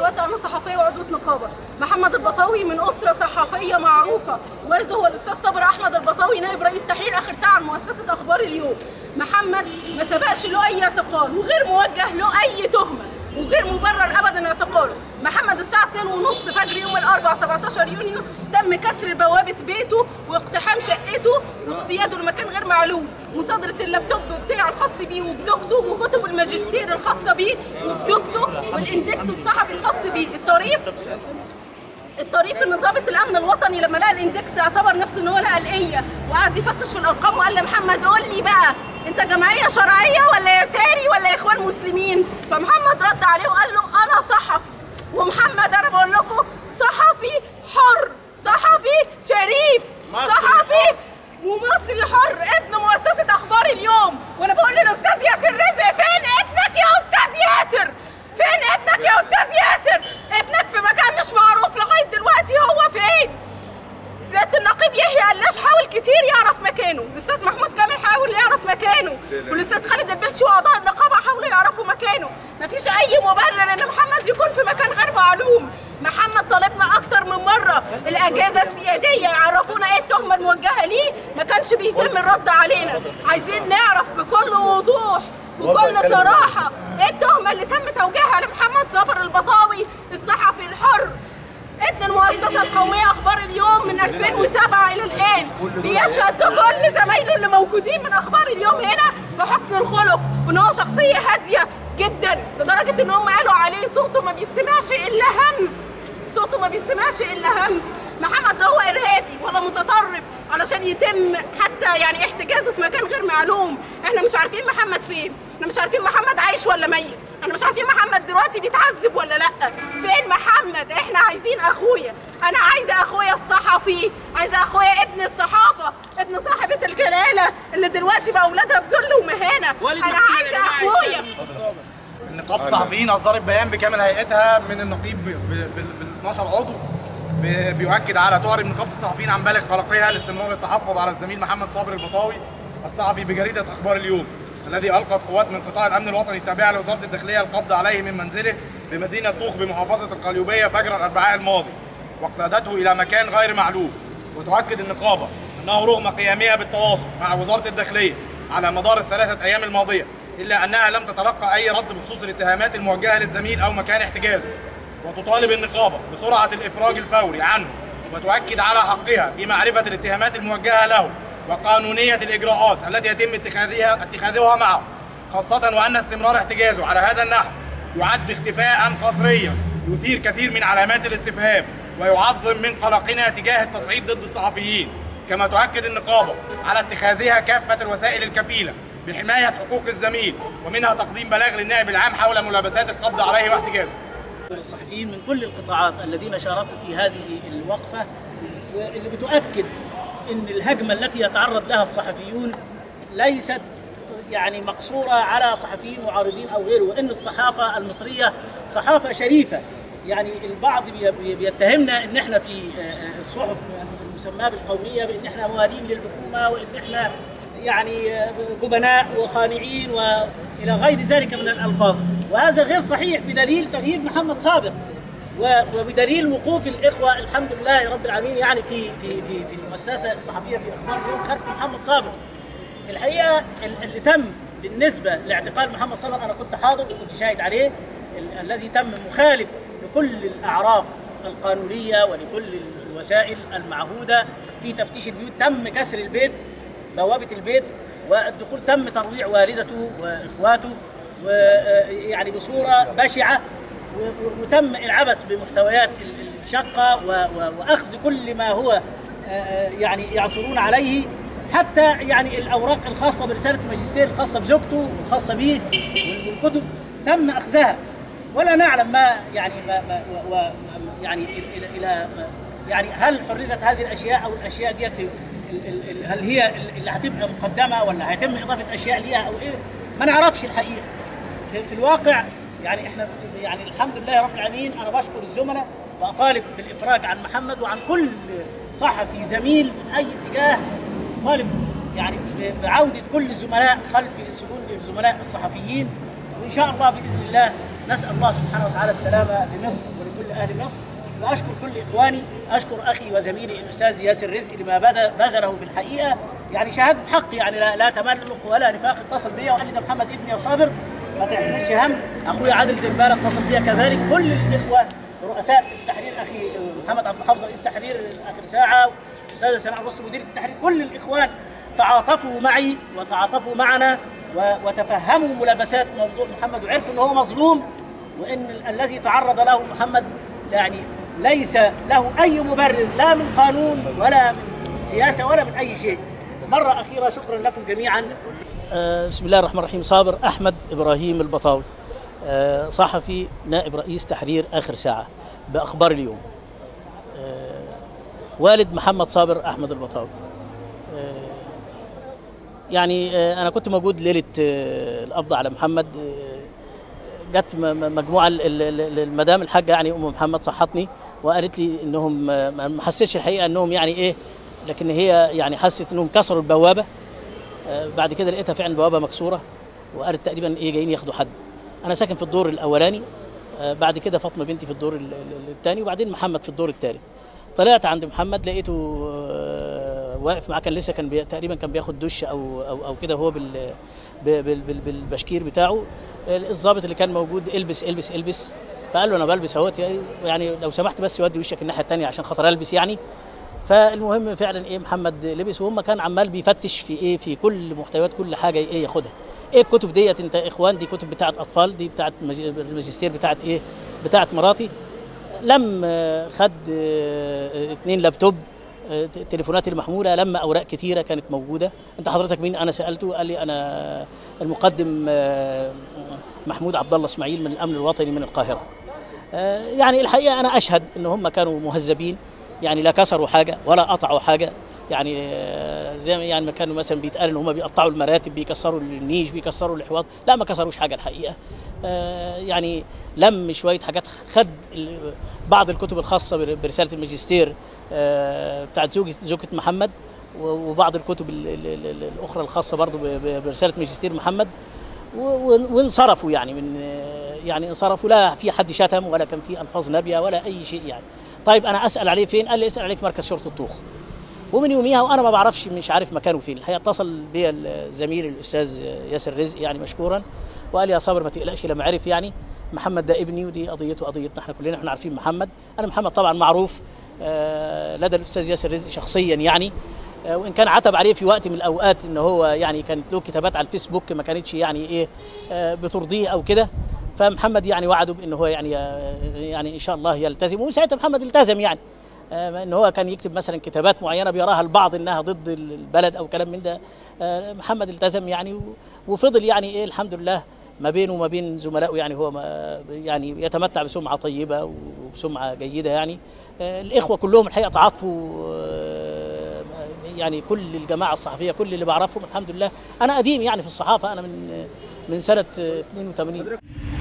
اخوات انا صحفيه وعضوه نقابه محمد البطاوي من اسره صحفيه معروفه والده هو الاستاذ صابر احمد البطاوي نائب رئيس تحرير اخر ساعه مؤسسه اخبار اليوم محمد ما سبقش له اي اعتقال وغير موجه له اي تهمه وغير مبرر ابدا اعتقاله محمد الساعه 2 ونص فجر يوم الاربعاء 17 يونيو تم كسر بوابه بيته واقتحام شقته واقتياده لمكان غير معلوم مصادره اللابتوب بتاعه الخاص بيه وبزوجته وكتب الماجستير الخاصه بيه وبزوجته والاندكس الصحفي الخاص بيه الطريف الطريف ان ضابط الامن الوطني لما لقى الاندكس اعتبر نفسه ان هو لقى القيه وقعد يفتش في الارقام وقال لمحمد قول لي بقى انت جمعيه شرعيه ولا يساري ولا اخوان مسلمين فمحمد رد عليه وقال له انا صحفي ومحمد انا بقول لكم صحفي حر صحفي شريف صحفي ومصري حر ابن مؤسسه اخبار اليوم وانا بقول للاستاذ ياسر رزق فين ابنك يا استاذ ياسر فين ابنك يا استاذ ياسر ابنك في مكان مش معروف لغايه دلوقتي هو فين سياده النقيب يحيى قلاش حاول كتير يعرف مكانه الاستاذ محمود كامل حاول يعرف مكانه والاستاذ خالد البلشي واعضاء النقابه حاولوا يعرفوا مكانه مفيش اي مبرر ان محمد يكون في مكان غير معلوم محمد طالبنا اكتر من مره الاجهزه السياديه يعرفونا ايه التهمه الموجهه ليه ما كانش بيتم الرد علينا عايزين نعرف بكل وضوح بكل صراحه ايه التهمه اللي تم توجيهها لمحمد صابر البطاوي الصحفي الحر ابن المؤسسة القومية أخبار اليوم من 2007 إلى الآن بيشهد كل زمايله اللي موجودين من أخبار اليوم هنا بحسن الخلق وإن هو شخصية هادية جدا لدرجة إن هم قالوا عليه صوته ما بيتسمعش إلا همس صوته ما بيتسمعش إلا همس محمد ده هو إرهابي ولا متطرف علشان يتم حتى يعني احتجازه في مكان غير معلوم احنا مش عارفين محمد فين احنا مش عارفين محمد عايش ولا ميت احنا مش عارفين محمد دلوقتي بيتعذب ولا لا فين محمد احنا عايزين اخويا انا عايزه اخويا الصحفي عايزه اخويا ابن الصحافه ابن صاحبه الجلاله اللي دلوقتي بقى اولادها في ذل ومهانه انا عايزه اخويا نقابه الصحفيين اصدرت بيان بكامل هيئتها من النقيب بال 12 عضو ب- بيؤكد على تعرب نقابه الصحفيين عن بالغ قلقها لاستمرار التحفظ على الزميل محمد صابر البطاوي الصحفي بجريده اخبار اليوم الذي القت قوات من قطاع الامن الوطني التابعه لوزاره الداخليه القبض عليه من منزله بمدينه طوخ بمحافظه القليوبيه فجر الاربعاء الماضي واقتادته الى مكان غير معلوم وتؤكد النقابه انه رغم قيامها بالتواصل مع وزاره الداخليه على مدار الثلاثه ايام الماضيه الا انها لم تتلقى اي رد بخصوص الاتهامات الموجهه للزميل او مكان احتجازه وتطالب النقابة بسرعة الإفراج الفوري عنه وتؤكد على حقها في معرفة الاتهامات الموجهة له وقانونية الإجراءات التي يتم اتخاذها اتخاذها معه خاصة وأن استمرار احتجازه على هذا النحو يعد اختفاء قسريا يثير كثير من علامات الاستفهام ويعظم من قلقنا تجاه التصعيد ضد الصحفيين كما تؤكد النقابة على اتخاذها كافة الوسائل الكفيلة بحماية حقوق الزميل ومنها تقديم بلاغ للنائب العام حول ملابسات القبض عليه واحتجازه الصحفيين من كل القطاعات الذين شاركوا في هذه الوقفة واللي بتؤكد أن الهجمة التي يتعرض لها الصحفيون ليست يعني مقصورة على صحفيين معارضين أو غيره وأن الصحافة المصرية صحافة شريفة يعني البعض بي- بي- بيتهمنا ان احنا في آه، آه، الصحف المسماه بالقوميه بان احنا موالين للحكومه وان احنا يعني آه، جبناء وخانعين والى غير ذلك من الالفاظ وهذا غير صحيح بدليل تغيير محمد صابر و- وبدليل وقوف الاخوه الحمد لله رب العالمين يعني في في في في المؤسسه الصحفيه في اخبار اليوم خلف محمد صابر الحقيقه ال- اللي تم بالنسبه لاعتقال محمد صابر انا كنت حاضر وكنت شاهد عليه ال- الذي تم مخالف لكل الاعراف القانونيه ولكل ال- الوسائل المعهوده في تفتيش البيوت تم كسر البيت بوابه البيت والدخول تم ترويع والدته واخواته ويعني بصوره بشعه و- و- وتم العبث بمحتويات ال- الشقه و- و- واخذ كل ما هو آه، آه، يعني يعثرون عليه حتى يعني الاوراق الخاصه برساله الماجستير الخاصه بزوجته والخاصه به والكتب تم اخذها ولا نعلم ما يعني ما ما و و يعني الى الى يعني هل حرزت هذه الاشياء او الاشياء ديت ال- ال- ال- هل هي اللي هتبقى مقدمه ولا هيتم اضافه اشياء ليها او ايه ما نعرفش الحقيقه في, في الواقع يعني احنا يعني الحمد لله رب العالمين انا بشكر الزملاء واطالب بالافراج عن محمد وعن كل صحفي زميل من اي اتجاه طالب يعني ب- بعوده كل الزملاء خلف السجون للزملاء الصحفيين وان شاء الله باذن الله نسال الله سبحانه وتعالى السلامه لمصر اهل مصر واشكر كل اخواني اشكر اخي وزميلي الاستاذ ياسر رزق لما بذل- بذله في الحقيقه يعني شهاده حق يعني لا, لا تملق ولا نفاق اتصل بيا وقال لي ده محمد ابني يا صابر ما تحملش هم اخويا عادل دباله اتصل بيا كذلك كل الاخوه رؤساء التحرير اخي محمد عبد الحافظ رئيس تحرير اخر ساعه استاذه سناء رص مديره التحرير كل الاخوان تعاطفوا معي وتعاطفوا معنا و- وتفهموا ملابسات موضوع محمد وعرفوا ان هو مظلوم وان ال- الذي تعرض له محمد يعني ليس له اي مبرر لا من قانون ولا من سياسه ولا من اي شيء. مره اخيره شكرا لكم جميعا. بسم الله الرحمن الرحيم صابر احمد ابراهيم البطاوي آه، صحفي نائب رئيس تحرير اخر ساعه باخبار اليوم. آه، والد محمد صابر احمد البطاوي. يعني آه، انا كنت موجود ليله آه، القبض على محمد آه، جت م- م- مجموعه ال- ال- ال- المدام الحاجه يعني ام محمد صحتني وقالت لي انهم آه، ما ما حسيتش الحقيقه انهم يعني ايه لكن هي يعني حست انهم كسروا البوابه آه، بعد كده لقيتها فعلا البوابه مكسوره وقالت تقريبا ايه جايين ياخدوا حد انا ساكن في الدور الاولاني آه، بعد كده فاطمه بنتي في الدور الثاني وبعدين محمد في الدور الثالث طلعت عند محمد لقيته آه، واقف معاه كان لسه كان بي... تقريبا كان بياخد دش او او او كده هو بال... ب- بال... بال... بالبشكير بتاعه الضابط اللي كان موجود البس البس البس فقال له انا بلبس اهوت يعني لو سمحت بس يودي وشك الناحيه الثانيه عشان خاطر البس يعني فالمهم فعلا ايه محمد لبس وهم كان عمال بيفتش في ايه في كل محتويات كل حاجه ايه ياخدها ايه الكتب ديت انت اخوان دي كتب بتاعت اطفال دي بتاعت مج- الماجستير بتاعت ايه بتاعت مراتي لم آه، خد آه، اتنين لابتوب آه، ت- تليفوناتي المحموله لما اوراق كتيره كانت موجوده انت حضرتك مين انا سالته قال لي انا المقدم آه، محمود عبد الله اسماعيل من الامن الوطني من القاهره آه، يعني الحقيقه انا اشهد ان هم كانوا مهذبين يعني لا كسروا حاجه ولا قطعوا حاجه يعني آه، زي ما يعني ما كانوا مثلا بيتقال ان هم بيقطعوا المراتب بيكسروا النيش بيكسروا الحواض لا ما كسروش حاجه الحقيقه آه، يعني لم شويه حاجات خد ال- بعض الكتب الخاصه بر- برساله الماجستير آه، بتاعت زوجة زوجة محمد و- وبعض الكتب ال- ال- ال- الاخرى الخاصه برضو ب- ب- برساله ماجستير محمد و- و- وانصرفوا يعني من يعني انصرفوا لا في حد شتم ولا كان في الفاظ نابيه ولا اي شيء يعني طيب انا اسال عليه فين قال لي اسال عليه في مركز شرطه الطوخ ومن يوميها وانا ما بعرفش مش عارف مكانه فين الحقيقه اتصل بي الزميل الاستاذ ياسر رزق يعني مشكورا وقال لي يا صابر ما تقلقش لما عرف يعني محمد ده ابني ودي قضيته قضيتنا احنا كلنا احنا عارفين محمد انا محمد طبعا معروف آه، لدى الاستاذ ياسر رزق شخصيا يعني آه، وان كان عتب عليه في وقت من الاوقات ان هو يعني كانت له كتابات على الفيسبوك ما كانتش يعني ايه آه، بترضيه او كده فمحمد يعني وعده بان هو يعني يعني ان شاء الله يلتزم ومن ساعتها محمد التزم يعني آه، ان هو كان يكتب مثلا كتابات معينه بيراها البعض انها ضد البلد او كلام من ده آه، محمد التزم يعني و- وفضل يعني ايه الحمد لله ما بينه وما بين زملائه يعني هو ما يعني يتمتع بسمعه طيبه وبسمعه جيده يعني آه، الاخوه كلهم الحقيقه تعاطفوا آه، يعني كل الجماعه الصحفيه كل اللي بعرفهم الحمد لله انا قديم يعني في الصحافه انا من من سنه آه، 82